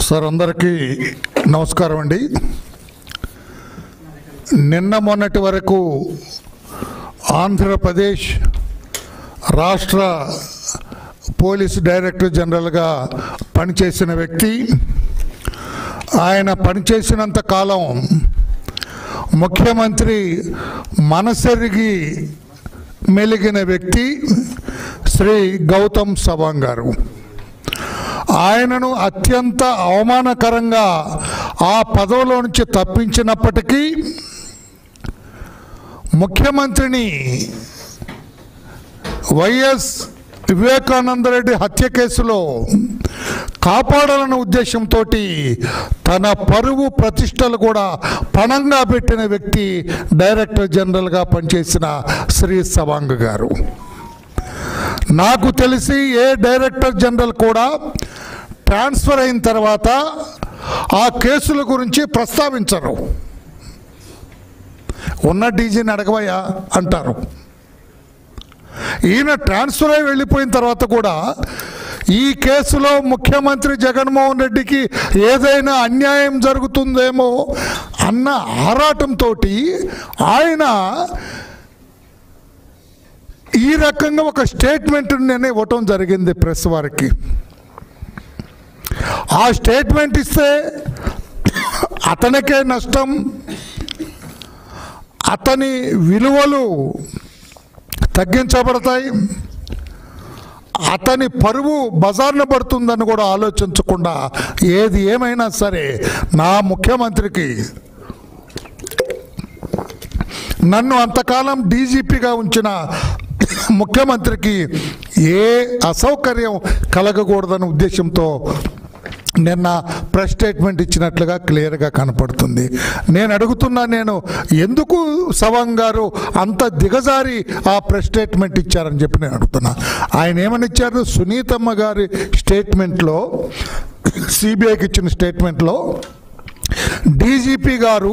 sir అందరికీ నమస్కారం అండి నిన్న మొన్నటి వరకు ఆంధ్రప్రదేశ్ రాష్ట్ర పోలీస్ డైరెక్టర్ జనరల్గా పనిచేసిన వ్యక్తి ఆయన పనిచేసినంత కాలం ముఖ్యమంత్రి మనసెరిగి మెలిగిన వ్యక్తి శ్రీ గౌతమ్ సవాంగ్ గారు ఆయనను అత్యంత అవమానకరంగా ఆ పదవిలో నుంచి తప్పించినప్పటికీ ముఖ్యమంత్రిని వైఎస్ వివేకానందరెడ్డి హత్య కేసులో కాపాడాలన్న ఉద్దేశంతో తన పరువు ప్రతిష్టలు కూడా పణంగా పెట్టిన వ్యక్తి డైరెక్టర్ జనరల్గా పనిచేసిన శ్రీ సవాంగ్ గారు నాకు తెలిసి ఏ డైరెక్టర్ జనరల్ కూడా ట్రాన్స్ఫర్ అయిన తర్వాత ఆ కేసుల గురించి ప్రస్తావించరు ఉన్న డీజీని అడగవయ్యా అంటారు ఈయన ట్రాన్స్ఫర్ అయి వెళ్ళిపోయిన తర్వాత కూడా ఈ కేసులో ముఖ్యమంత్రి జగన్మోహన్ రెడ్డికి ఏదైనా అన్యాయం జరుగుతుందేమో అన్న ఆరాటంతో ఆయన ఈ రకంగా ఒక స్టేట్మెంట్ నేను ఇవ్వటం జరిగింది ప్రెస్ వారికి ఆ స్టేట్మెంట్ ఇస్తే అతనికే నష్టం అతని విలువలు తగ్గించబడతాయి అతని పరువు బజార్న పడుతుందని కూడా ఆలోచించకుండా ఏది ఏమైనా సరే నా ముఖ్యమంత్రికి నన్ను అంతకాలం డీజీపీగా ఉంచిన ముఖ్యమంత్రికి ఏ అసౌకర్యం కలగకూడదన్న ఉద్దేశంతో నిన్న ప్రెస్ స్టేట్మెంట్ ఇచ్చినట్లుగా క్లియర్గా కనపడుతుంది నేను అడుగుతున్నా నేను ఎందుకు సవాంగ్ గారు అంత దిగజారి ఆ ప్రెస్ స్టేట్మెంట్ ఇచ్చారని చెప్పి నేను అడుగుతున్నా ఆయన ఏమని ఇచ్చారు సునీతమ్మ గారి స్టేట్మెంట్లో సిబిఐకి ఇచ్చిన స్టేట్మెంట్లో డీజీపీ గారు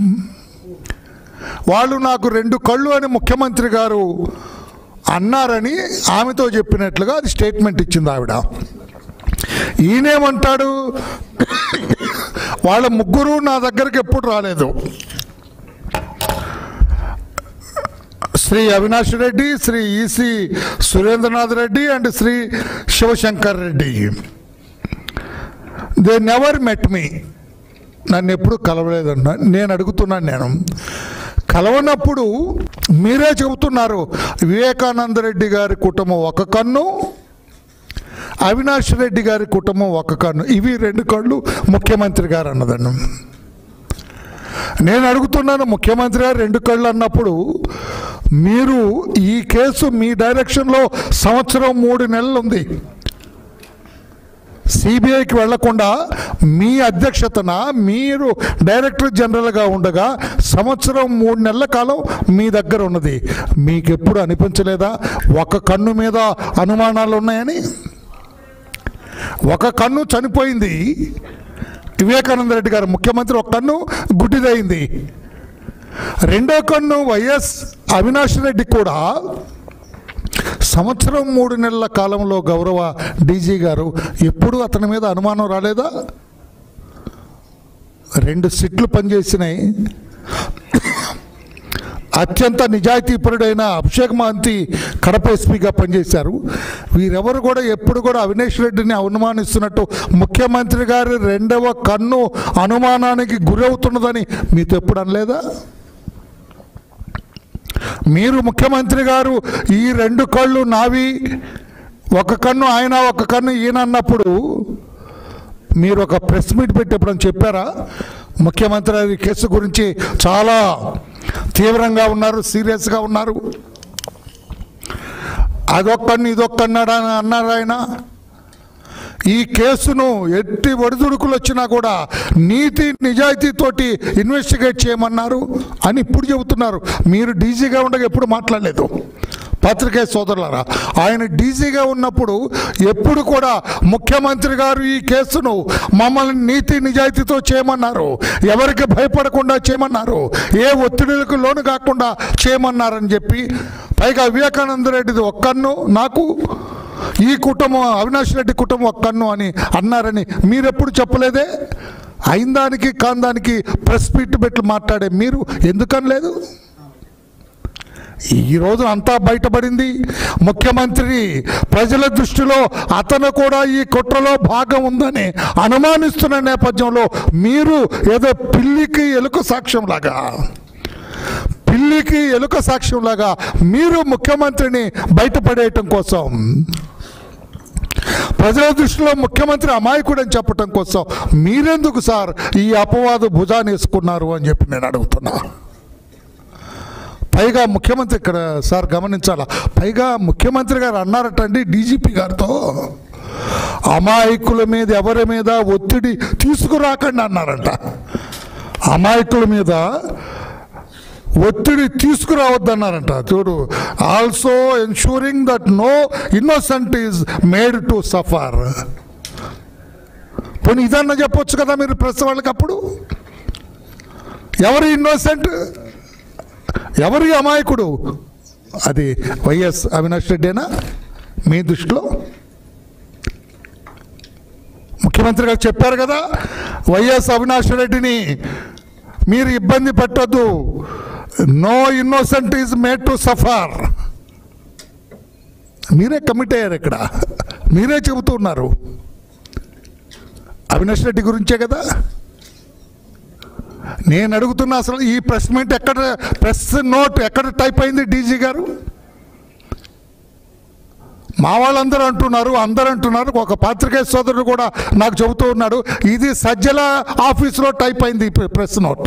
వాళ్ళు నాకు రెండు కళ్ళు అని ముఖ్యమంత్రి గారు అన్నారని ఆమెతో చెప్పినట్లుగా అది స్టేట్మెంట్ ఇచ్చింది ఆవిడ ఈయనేమంటాడు వాళ్ళ ముగ్గురు నా దగ్గరికి ఎప్పుడు రాలేదు Shri Avinash Reddy Shri EC Surendranath Reddy and Shri Shivashankar Reddy they never met me నన్ను ఎప్పుడు కలవలేదన్న నేను అడుగుతున్నాను నేను కలవనప్పుడు మీరే చెబుతున్నారు వివేకానంద రెడ్డి గారి కుటుంబం ఒక కన్ను అవినాష్ రెడ్డి గారి కుటుంబం ఒక కన్ను ఇవి రెండు కళ్ళు ముఖ్యమంత్రి గారు అన్నదండి నేను అడుగుతున్నాను ముఖ్యమంత్రి గారు రెండు కళ్ళు అన్నప్పుడు మీరు ఈ కేసు మీ డైరెక్షన్లో సంవత్సరం మూడు నెలలు ఉంది సిబిఐకి వెళ్లకుండా మీ అధ్యక్షతన మీరు డైరెక్టర్ జనరల్గా ఉండగా సంవత్సరం మూడు నెలల కాలం మీ దగ్గర ఉన్నది మీకు ఎప్పుడు అనిపించలేదా ఒక కన్ను మీద అనుమానాలు ఉన్నాయని ఒక కన్ను చనిపోయింది వివేకానంద రెడ్డి గారు ముఖ్యమంత్రి ఒక కన్ను గుడ్డిదైంది రెండో కన్ను వైఎస్ అవినాష్ రెడ్డి కూడా సంవత్సరం మూడు నెలల కాలంలో గౌరవ డీజీ గారు ఎప్పుడు అతని మీద అనుమానం రాలేదా రెండు సిట్లు పనిచేసినాయి అత్యంత నిజాయితీపరుడైన అభిషేక్ మహంతి కడప ఎస్పీగా పనిచేశారు వీరెవరు కూడా ఎప్పుడు కూడా అవినేష్ రెడ్డిని అనుమానిస్తున్నట్టు ముఖ్యమంత్రి గారి రెండవ కన్ను అనుమానానికి గురవుతున్నదని మీతో ఎప్పుడు అనలేదా మీరు ముఖ్యమంత్రి గారు ఈ రెండు కళ్ళు నావి ఒక కన్ను ఆయన ఒక కన్ను ఈయన అన్నప్పుడు మీరు ఒక ప్రెస్ మీట్ పెట్టేప్పుడు చెప్పారా ముఖ్యమంత్రి గారి కేసు గురించి చాలా తీవ్రంగా ఉన్నారు సీరియస్గా ఉన్నారు అదొక్కడిని ఇదొక్కన్నాడు అని అన్నారు ఆయన ఈ కేసును ఎట్టి ఒడిదుడుకులు వచ్చినా కూడా నీతి నిజాయితీతోటి ఇన్వెస్టిగేట్ చేయమన్నారు అని ఇప్పుడు చెబుతున్నారు మీరు డీజీగా ఉండగా ఎప్పుడు మాట్లాడలేదు పత్రికే సోదరులారా ఆయన డీజీగా ఉన్నప్పుడు ఎప్పుడు కూడా ముఖ్యమంత్రి గారు ఈ కేసును మమ్మల్ని నీతి నిజాయితీతో చేయమన్నారు ఎవరికి భయపడకుండా చేయమన్నారు ఏ ఒత్తిడిలకు లోను కాకుండా చేయమన్నారని చెప్పి పైగా వివేకానంద రెడ్డిది ఒక్కన్ను నాకు ఈ కుటుంబం అవినాష్ రెడ్డి కుటుంబం ఒక కన్ను అని అన్నారని మీరెప్పుడు చెప్పలేదే అయిన దానికి కాని దానికి ప్రెస్ మీట్ పెట్టి మాట్లాడే మీరు ఎందుకనలేదు ఈ రోజు అంతా బయటపడింది ముఖ్యమంత్రి ప్రజల దృష్టిలో అతను కూడా ఈ కుట్రలో భాగం ఉందని అనుమానిస్తున్న నేపథ్యంలో మీరు ఏదో పిల్లికి ఎలుక సాక్ష్యంలాగా పిల్లికి ఎలుక సాక్ష్యంలాగా మీరు ముఖ్యమంత్రిని బయటపడేయటం కోసం ప్రజల దృష్టిలో ముఖ్యమంత్రి అమాయకుడని చెప్పటం కోసం మీరెందుకు సార్ ఈ అపవాదు భుజాన్ని వేసుకున్నారు అని చెప్పి నేను అడుగుతున్నా పైగా ముఖ్యమంత్రి ఇక్కడ సార్ గమనించాలా పైగా ముఖ్యమంత్రి గారు అన్నారటండి డీజీపీ గారితో అమాయకుల మీద ఎవరి మీద ఒత్తిడి తీసుకురాకండి అన్నారంట అమాయకుల మీద ఒత్తిడి తీసుకురావద్దన్నారంట చూడు also ensuring that no innocent is made to suffer పోనీ ఇదన్నా చెప్పొచ్చు కదా మీరు ప్రెస్ వాళ్ళకి అప్పుడు ఎవరు ఇన్నోసెంట్ ఎవరి అమాయకుడు అది వైఎస్ అవినాష్ రెడ్డేనా మీ దృష్టిలో ముఖ్యమంత్రి గారు చెప్పారు కదా వైఎస్ అవినాష్ రెడ్డిని మీరు ఇబ్బంది పెట్టొద్దు no innocent is made to suffer మీరే కమిట్ అయ్యారు ఇక్కడ మీరే చెబుతున్నారు అవినాష్ రెడ్డి గురించే కదా నేను అడుగుతున్నా అసలు ఈ ప్రెస్ మీట్ ఎక్కడ ప్రెస్ నోట్ ఎక్కడ టైప్ అయింది డీజీ గారు మా వాళ్ళందరూ అంటున్నారు అందరూ అంటున్నారు ఒక పాత్రికేయ సోదరుడు కూడా నాకు చెబుతూ ఉన్నాడు ఇది సజ్జల ఆఫీసులో టైప్ అయింది ఈ ప్రెస్ నోట్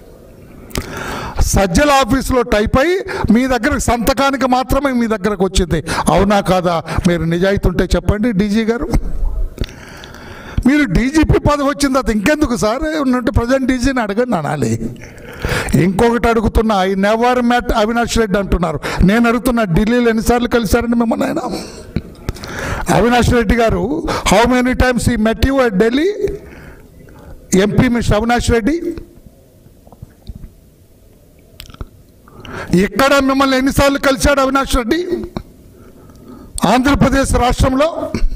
సజ్జల ఆఫీసులో టైప్ అయి మీ దగ్గర సంతకానికి మాత్రమే మీ దగ్గరకు వచ్చింది అవునా కాదా మీరు నిజాయితీ ఉంటే చెప్పండి డీజీ గారు మీరు డీజీపీ పదవి వచ్చిన తర్వాత ఇంకెందుకు సార్ ఉన్నట్టు ప్రజెంట్ డీజీని అడగండి అనాలి ఇంకొకటి అడుగుతున్నా I never met Avinash Reddy అంటున్నారు నేను అడుగుతున్నా ఢిల్లీలో ఎన్నిసార్లు కలిశారండి మిమ్మల్ని ఆయన అవినాష్ రెడ్డి గారు how many times he met you at Delhi MP Mister Avinash Reddy ఇక్కడ మిమ్మల్ని ఎన్నిసార్లు కలిశాడు అవినాష్ రెడ్డి ఆంధ్రప్రదేశ్ రాష్ట్రంలో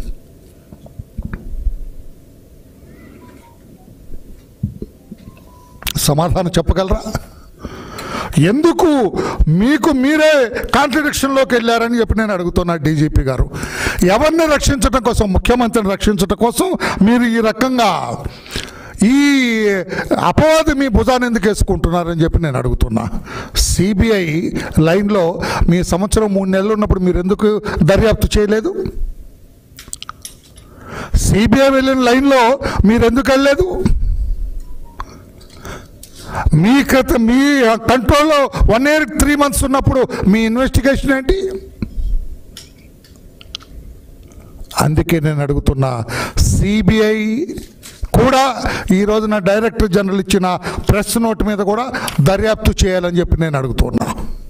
సమాధానం చెప్పగలరా ఎందుకు మీకు మీరే కాంట్రడిక్షన్లోకి వెళ్ళారని చెప్పి నేను అడుగుతున్నా డీజీపీ గారు ఎవరిని రక్షించడం కోసం ముఖ్యమంత్రిని రక్షించడం కోసం మీరు ఈ రకంగా ఈ అపవాది మీ భుజాన్ని ఎందుకు వేసుకుంటున్నారని చెప్పి నేను అడుగుతున్నా సిబిఐ లైన్లో మీ సంవత్సరం మూడు నెలలు ఉన్నప్పుడు మీరు ఎందుకు దర్యాప్తు చేయలేదు సిబిఐ వెళ్ళిన లైన్లో మీరు ఎందుకు వెళ్ళలేదు మీ కథ మీ కంట్రోల్లో వన్ ఇయర్ త్రీ మంత్స్ ఉన్నప్పుడు మీ ఇన్వెస్టిగేషన్ ఏంటి అందుకే నేను అడుగుతున్నా సిబిఐ కూడా ఈ రోజున డైరెక్టర్ జనరల్ ఇచ్చిన ప్రెస్ నోట్ మీద కూడా దర్యాప్తు చేయాలని చెప్పి నేను అడుగుతున్నా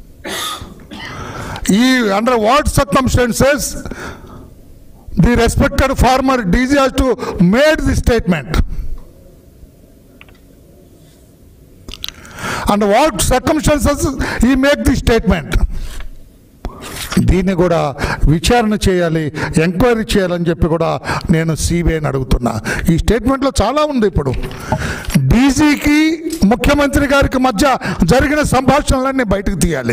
ఈ under what circumstances the respected former DG has to made the statement and what circumstances he make the statement దీన్ని కూడా విచారణ చేయాలి ఎంక్వైరీ చేయాలని చెప్పి కూడా నేను సిబిఐని అడుగుతున్నా ఈ స్టేట్మెంట్లో చాలా ఉంది ఇప్పుడు డీజీకి ముఖ్యమంత్రి గారికి మధ్య జరిగిన సంభాషణలన్నీ బయటకు తీయాలి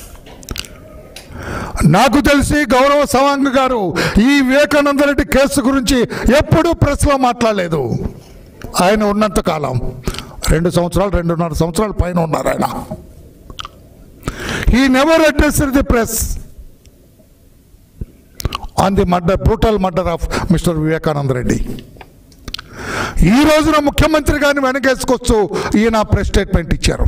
నాకు తెలిసి గౌరవ సవాంగ్ గారు ఈ వివేకానంద రెడ్డి కేసు గురించి ఎప్పుడూ ప్రెస్లో మాట్లాడలేదు ఆయన ఉన్నంత కాలం రెండు సంవత్సరాలు రెండున్నర సంవత్సరాల పైన ఉన్నారు ఆయన he never address the press on the murder brutal murder of Mister Vivekananda Reddy ఈ రోజున ముఖ్యమంత్రి గారిని వెనకేసుకొస్తూ ఈయన ప్రెస్ స్టేట్మెంట్ ఇచ్చారు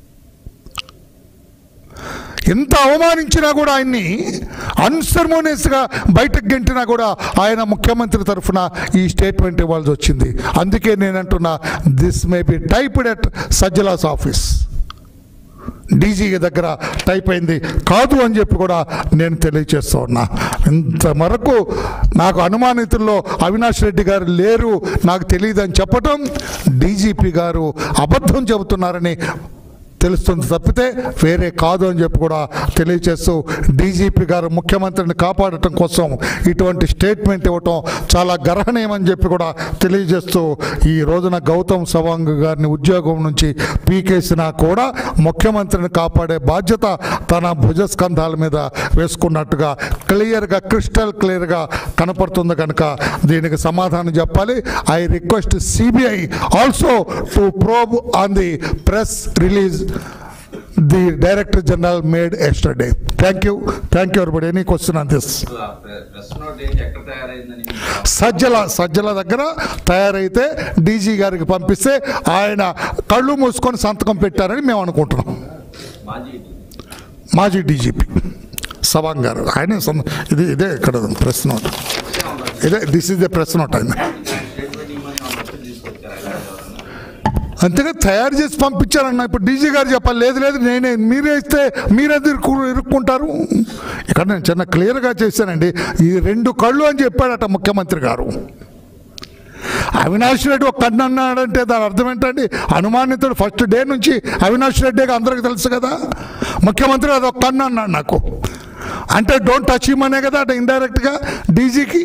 ఎంత అవమానించినా కూడా ఆయన్ని అన్సర్మోనియస్గా బయటకు గెంటినా కూడా ఆయన ముఖ్యమంత్రి తరఫున ఈ స్టేట్మెంట్ ఇవ్వాల్సి వచ్చింది అందుకే నేను అంటున్నా this may be typed at Sajjala's office DG దగ్గర టైప్ అయింది కాదు అని చెప్పి కూడా నేను తెలియచేస్తూ ఉన్నా ఇంతవరకు నాకు అనుమానితుల్లో అవినాష్ రెడ్డి గారు లేరు నాకు తెలియదు అని చెప్పటం డీజీపీ గారు అబద్ధం చెబుతున్నారని తెలుస్తుంది తప్పితే వేరే కాదు అని చెప్పి కూడా తెలియజేస్తూ డీజీపీ గారు ముఖ్యమంత్రిని కాపాడటం కోసం ఇటువంటి స్టేట్మెంట్ ఇవ్వటం చాలా గర్హనీయమని చెప్పి కూడా తెలియజేస్తూ ఈ రోజున గౌతమ్ సవాంగ్ గారిని ఉద్యోగం నుంచి పీకేసినా కూడా ముఖ్యమంత్రిని కాపాడే బాధ్యత తన భుజస్కంధాల మీద వేసుకున్నట్టుగా క్లియర్గా క్రిస్టల్ క్లియర్గా కనపడుతుంది కనుక దీనికి సమాధానం చెప్పాలి I request CBI also to probe on the press release the director general made yesterday thank you thank you everybody any question on this ఆ ప్రె- ప్రెస్ నోట్ ఏంటి ఎక్కడ తయారైందని మీకు సజ్జల సజ్జల దగ్గర తయారైతే డీజీ గారికి పంపిస్తే ఆయన కళ్ళు మూసుకొని సంతకం పెట్టారని మేము అనుకుంటున్నాం మాజీ మాజీ డీజీపీ సవాంగ్ గారు ఆయన సం- ఇది ఇదే ఇక్కడ ప్రెస్ నోట్ ఇదే this is the press note ఆయన స్టేట్మెంట్ ఇవ్వమని మా బట్టి తీసుకొచ్చారు ఇలా ఎవరన్నా అంతేగా తయారు చేసి పంపించారన్న ఇప్పుడు డీజీ గారు చెప్పాలి లేదు లేదు నేనే మీరే ఇస్తే మీరే ఇరుక్కు ఇరుక్కుంటారు ఇక్కడ నేను చిన్న క్లియర్గా చేశానండి ఈ రెండు కళ్ళు అని చెప్పాడట ముఖ్యమంత్రి గారు అవినాష్ రెడ్డి ఒక కన్ను అన్నాడంటే దాని అర్థం ఏంటండి అనుమానితుడు ఫస్ట్ డే నుంచి అవినాష్ రెడ్డిగా అందరికీ తెలుసు కదా ముఖ్యమంత్రి అది ఒక కన్ను అన్నాడు నాకు అంటే డోంట్ టచ్ ఇమ్మనే కదా అంటే ఇండైరెక్ట్గా డీజీకి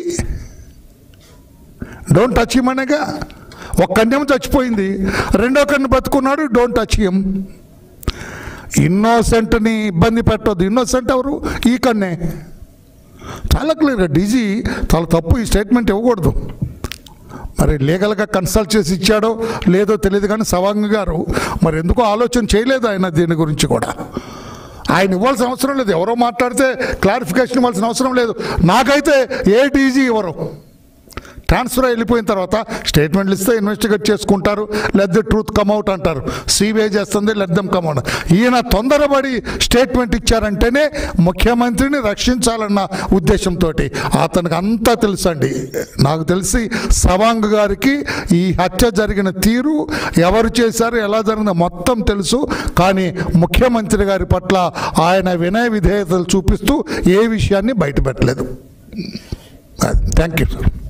డోంట్ టచ్ హిమ్ అనేగా ఒక కన్యం చచ్చిపోయింది రెండో కన్ను బతుకున్నాడు డోంట్ టచ్ హిమ్ ఇన్నోసెంట్ని ఇబ్బంది పెట్టొద్దు ఇన్నోసెంట్ ఎవరు ఈ కన్నే చాలా క్లియర్గా డీజీ చాలా తప్పు ఈ స్టేట్మెంట్ ఇవ్వకూడదు మరి లీగల్గా కన్సల్ట్ చేసి ఇచ్చాడో లేదో తెలియదు కానీ సవాంగ్ గారు మరి ఎందుకో ఆలోచన చేయలేదు ఆయన దీని గురించి కూడా ఆయన ఇవ్వాల్సిన అవసరం లేదు ఎవరో మాట్లాడితే క్లారిఫికేషన్ ఇవ్వాల్సిన అవసరం లేదు నాకైతే ఏ డీజీ ఇవ్వరు ట్రాన్స్ఫర్ వెళ్ళిపోయిన తర్వాత స్టేట్మెంట్లు ఇస్తే ఇన్వెస్టిగేట్ చేసుకుంటారు లెట్ ది ట్రూత్ కమ్అవుట్ అంటారు సిబిఐ చేస్తుంది లెట్ దమ్ కమ్అవుట్ ఈయన తొందరపడి స్టేట్మెంట్ ఇచ్చారంటేనే ముఖ్యమంత్రిని రక్షించాలన్న ఉద్దేశంతో అతనికి అంతా తెలుసండి నాకు తెలిసి సవాంగ్ గారికి ఈ హత్య జరిగిన తీరు ఎవరు చేశారు ఎలా జరిగిందో మొత్తం తెలుసు కానీ ముఖ్యమంత్రి గారి పట్ల ఆయన వినయ విధేయతలు చూపిస్తూ ఏ విషయాన్ని బయటపెట్టలేదు థ్యాంక్ యూ సార్